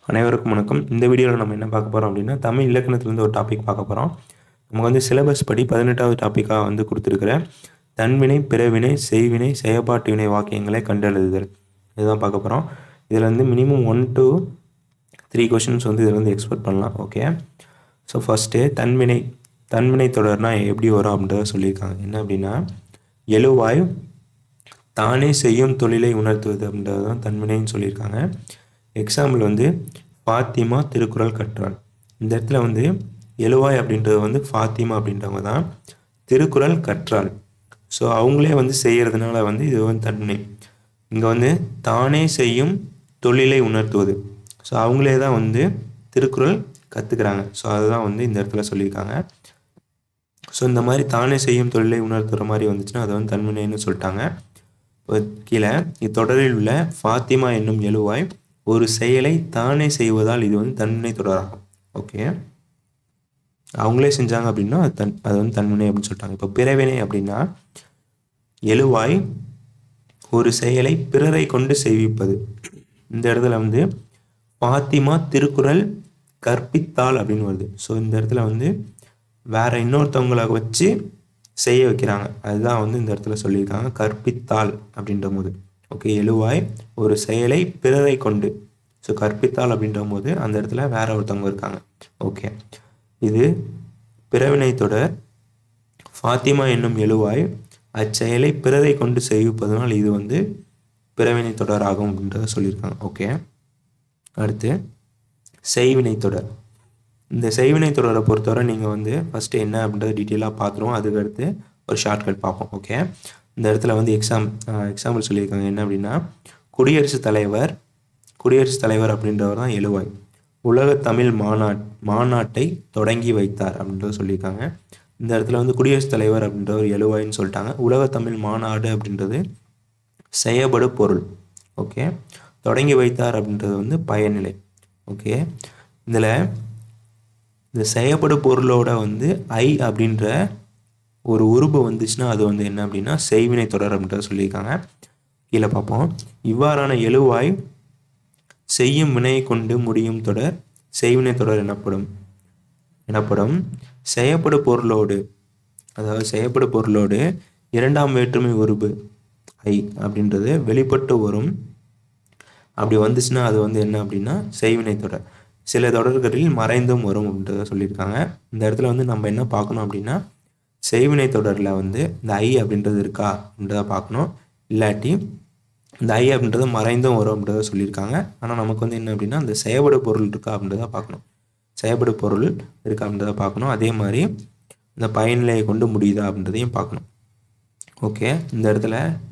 அனைவருக்கும் வணக்கம் இந்த வீடியோவில் நம்ம என்ன பார்க்க போகிறோம் அப்படின்னா தமிழ் இலக்கணத்துலேருந்து ஒரு டாபிக் பார்க்க போகிறோம் நமக்கு வந்து சிலபஸ் படி பதினெட்டாவது டாப்பிக்காக வந்து கொடுத்துருக்குற தன்வினை பிறவினை செய்வினை செயற்பாட்டு வினை வாக்கியங்களை கண்டெழுதுதல் இதுதான் பார்க்க போகிறோம் இதில் வந்து minimum one two three questions வந்து இதில் வந்து எக்ஸ்பெக்ட் பண்ணலாம் ஓகே ஸோ ஃபஸ்ட்டு தன்வினை தன்வினை தொடர்னா எப்படி வரும் அப்படின்றத சொல்லியிருக்காங்க என்ன அப்படின்னா எழுவாய் தானே செய்யும் தொழிலை உணர்த்துவது அப்படின்றது தான் தன்வினைன்னு சொல்லியிருக்காங்க எக்ஸாம்பிள் வந்து ஃபாத்திமா திருக்குறள் கற்றாள் இந்த இடத்துல வந்து எழுவாய் அப்படின்றது வந்து ஃபாத்திமா அப்படின்றவங்க தான் திருக்குறள் கற்றாள் ஸோ அவங்களே வந்து செய்கிறதுனால வந்து இது வந்து தன்மை இங்கே வந்து தானே செய்யும் தொழிலை உணர்த்துவது ஸோ அவங்களே தான் வந்து திருக்குறள் கற்றுக்குறாங்க ஸோ அதுதான் வந்து இந்த இடத்துல சொல்லியிருக்காங்க ஸோ இந்த மாதிரி தானே செய்யும் தொழிலை உணர்த்துற மாதிரி வந்துச்சுன்னா அதை வந்து தன்வினைன்னு சொல்லிட்டாங்க இப்போ கீழே இத்தொடரில் உள்ள ஃபாத்திமா என்னும் எழுவாய் ஒரு செயலை தானே செய்வதால் இது வந்து தன்வினை தொடராகும் ஓகே அவங்களே செஞ்சாங்க அப்படின்னா அது தன் அது வந்து தன்வினை அப்படின்னு சொல்லிட்டாங்க இப்போ பிறவினை அப்படின்னா எழுவாய் ஒரு செயலை பிறரை கொண்டு செய்விப்பது இந்த இடத்துல வந்து ஃபாத்திமா திருக்குறள் கற்பித்தாள் அப்படின்னு வருது ஸோ இந்த இடத்துல வந்து வேற இன்னொருத்தவங்களை வச்சு செய்ய வைக்கிறாங்க அதுதான் வந்து இந்த இடத்துல சொல்லியிருக்காங்க கற்பித்தாள் அப்படின்ற போது ஓகே எழுவாய் ஒரு செயலை பிறரை கொண்டு ஸோ கற்பித்தாள் அப்படின்ற போது அந்த இடத்துல வேற ஒருத்தவங்க இருக்காங்க ஓகே இது பிறவினை தொடர் ஃபாத்திமா என்னும் எழுவாய் அச்செயலை பிறரை கொண்டு செய்விப்பதனால் இது வந்து பிறவினை தொடர் ஆகும் அப்படின்றத சொல்லியிருக்காங்க ஓகே அடுத்து செய்வினை தொடர் இந்த செய்வினை தொடரை பொறுத்தவரை நீங்கள் வந்து ஃபஸ்ட்டு என்ன அப்படின்றத டீட்டெயிலாக பார்த்துருவோம் அதுக்கடுத்து ஒரு ஷார்ட்கட் பார்ப்போம் ஓகே இந்த இடத்துல வந்து எக்ஸாம் எக்ஸாம்பிள் சொல்லியிருக்காங்க என்ன அப்படின்னா குடியரசுத் தலைவர் குடியரசுத் தலைவர் அப்படின்றவர் தான் எழுவாய் உலக தமிழ் மாநாட் மாநாட்டை தொடங்கி வைத்தார் அப்படின்றத சொல்லியிருக்காங்க இந்த இடத்துல வந்து குடியரசுத் தலைவர் அப்படின்றவர் எழுவாயின்னு சொல்லிட்டாங்க உலக தமிழ் மாநாடு அப்படின்றது செயபடு பொருள் ஓகே தொடங்கி வைத்தார் அப்படின்றது வந்து பயனிலை ஓகே இதில் இந்த செயப்படு பொருளோட வந்து ஐ அப்படின்ற ஒரு உருபு வந்துச்சுன்னா அது வந்து என்ன அப்படின்னா செய்வினை தொடர் அப்படின்றத சொல்லியிருக்காங்க கீழே பார்ப்போம் இவ்வாறான எழுவாய் செய்யும் வினையை கொண்டு முடியும் தொடர் செய்வினை தொடர் எனப்படும் எனப்படும் செயப்படு பொருளோடு அதாவது செயப்படு பொருளோடு இரண்டாம் வேற்றுமை உருபு ஐ அப்படின்றது வெளிப்பட்டு வரும் அப்படி வந்துச்சுன்னா அது வந்து என்ன அப்படின்னா செய்வினை தொடர் சில தொடர்களில் மறைந்தும் வரும் அப்படின்றத சொல்லியிருக்காங்க இந்த இடத்துல வந்து நம்ம என்ன பார்க்கணும் அப்படின்னா செய்வினை தொடரில் வந்து இந்த ஐ அப்படின்றது இருக்கா அப்படின்றத பார்க்கணும் இல்லாட்டி இந்த ஐ அப்படின்றது மறைந்தும் வரும் அப்படின்றத சொல்லியிருக்காங்க ஆனால் நமக்கு வந்து என்ன அப்படின்னா இந்த செயபடு பொருள் இருக்கா அப்படின்றத பார்க்கணும் செயபடு பொருள் இருக்கா அப்படின்றத பார்க்கணும் அதே மாதிரி இந்த பயனிலையை கொண்டு முடியுதா அப்படின்றதையும் பார்க்கணும் ஓகே இந்த இடத்துல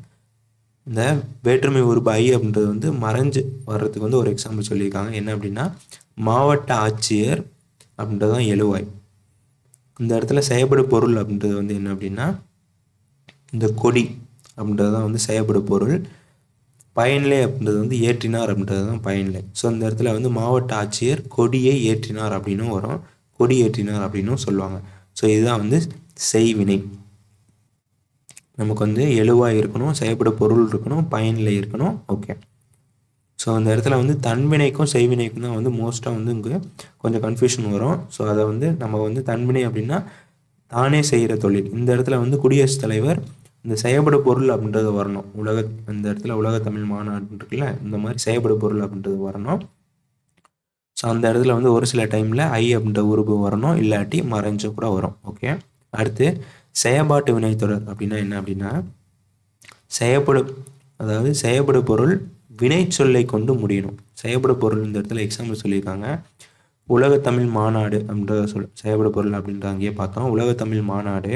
இந்த வேற்றுமை உறுப்பு ஐ அப்படின்றது வந்து மறைஞ்சு வர்றதுக்கு வந்து ஒரு எக்ஸாம்பிள் சொல்லியிருக்காங்க என்ன அப்படின்னா மாவட்ட ஆட்சியர் அப்படின்றது தான் எழுவாய் இந்த இடத்துல செயப்படு பொருள் அப்படின்றது வந்து என்ன அப்படின்னா இந்த கொடி அப்படின்றது தான் வந்து செயப்படு பொருள் பயனிலை அப்படின்றது வந்து ஏற்றினார் அப்படின்றது தான் பயனிலை ஸோ இந்த இடத்துல வந்து மாவட்ட ஆட்சியர் கொடியை ஏற்றினார் அப்படின்னும் வரும் கொடி ஏற்றினார் அப்படின்னும் சொல்லுவாங்க ஸோ இதுதான் வந்து செய்வினை நமக்கு வந்து எழுவாய் இருக்கணும் செயப்பட பொருள் இருக்கணும் பயனிலை இருக்கணும் ஓகே ஸோ அந்த இடத்துல வந்து தன்வினைக்கும் செய்வினைக்கும் தான் வந்து மோஸ்ட்டாக வந்து இங்கே கொஞ்சம் கன்ஃபியூஷன் வரும் ஸோ அதை வந்து நம்ம வந்து தன்வினை அப்படின்னா தானே செய்கிற தொழில் இந்த இடத்துல வந்து குடியரசுத் தலைவர் இந்த செயப்பட பொருள் அப்படின்றது வரணும் உலக இந்த இடத்துல உலக தமிழ் மாநாடு இருக்குல்ல இந்த மாதிரி செயப்பட பொருள் அப்படின்றது வரணும் ஸோ அந்த இடத்துல வந்து ஒரு சில டைமில் ஐ அப்படின்ற உருவு வரணும் இல்லாட்டி மறைஞ்சு கூட வரும் ஓகே அடுத்து செயற்பாட்டு வினைத்தொடர் அப்படின்னா என்ன அப்படின்னா செயப்படு அதாவது செயப்படு பொருள் வினை சொல்லை கொண்டு முடியணும் செயப்படு பொருள் இந்த இடத்துல எக்ஸாம்பிள் சொல்லியிருக்காங்க உலக தமிழ் மாநாடு அப்படின்றத சொல் செயப்படு பொருள் அப்படின்ற அங்கேயே பார்த்தோம் உலக தமிழ் மாநாடு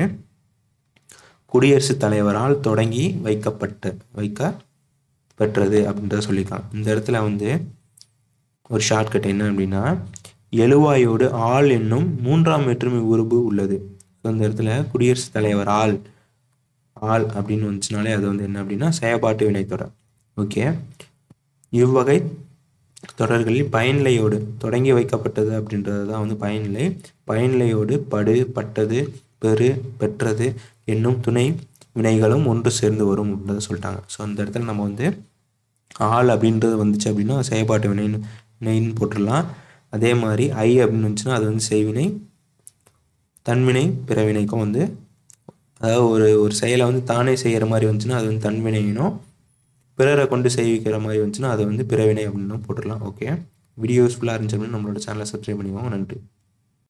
குடியரசுத் தலைவரால் தொடங்கி வைக்கப்பட்ட வைக்க பெற்றது அப்படின்றத சொல்லியிருக்காங்க இந்த இடத்துல வந்து ஒரு ஷார்ட்கட் என்ன அப்படின்னா எழுவாயோடு ஆள் என்னும் மூன்றாம் வேற்றுமை உருபு உள்ளது ஸோ இந்த இடத்துல குடியரசுத் தலைவர் ஆள் ஆள் அப்படின்னு வந்துச்சுனாலே அது வந்து என்ன அப்படின்னா செயற்பாட்டு வினைத்தொடர் ஓகே இவ்வகை தொடர்களில் பயனிலையோடு தொடங்கி வைக்கப்பட்டது அப்படின்றது தான் வந்து பயனிலை பயனிலையோடு படு பட்டது பெரு பெற்றது என்னும் துணை வினைகளும் ஒன்று சேர்ந்து வரும் அப்படின்றத சொல்லிட்டாங்க ஸோ அந்த இடத்துல நம்ம வந்து ஆள் அப்படின்றது வந்துச்சு அப்படின்னா செயற்பாட்டு வினைன்னு நெய்ன்னு போட்டுடலாம் அதே மாதிரி ஐ அப்படின்னு வந்துச்சுன்னா அது வந்து செய்வினை தன்வினை பிறவினைக்கும் வந்து அதாவது ஒரு ஒரு செயலை வந்து தானே செய்கிற மாதிரி வந்துச்சுன்னா அது வந்து தன்வினையினும் பிறரை கொண்டு செய்விக்கிற மாதிரி வந்துச்சுன்னா அது வந்து பிறவினை அப்படின்னு போட்டுடலாம் ஓகே வீடியோ யூஸ்ஃபுல்லாக இருந்துச்சு அப்படின்னு நம்மளோட சேனலை சப்ஸ்கிரைப் பண்ணிக்கோங்க நன்றி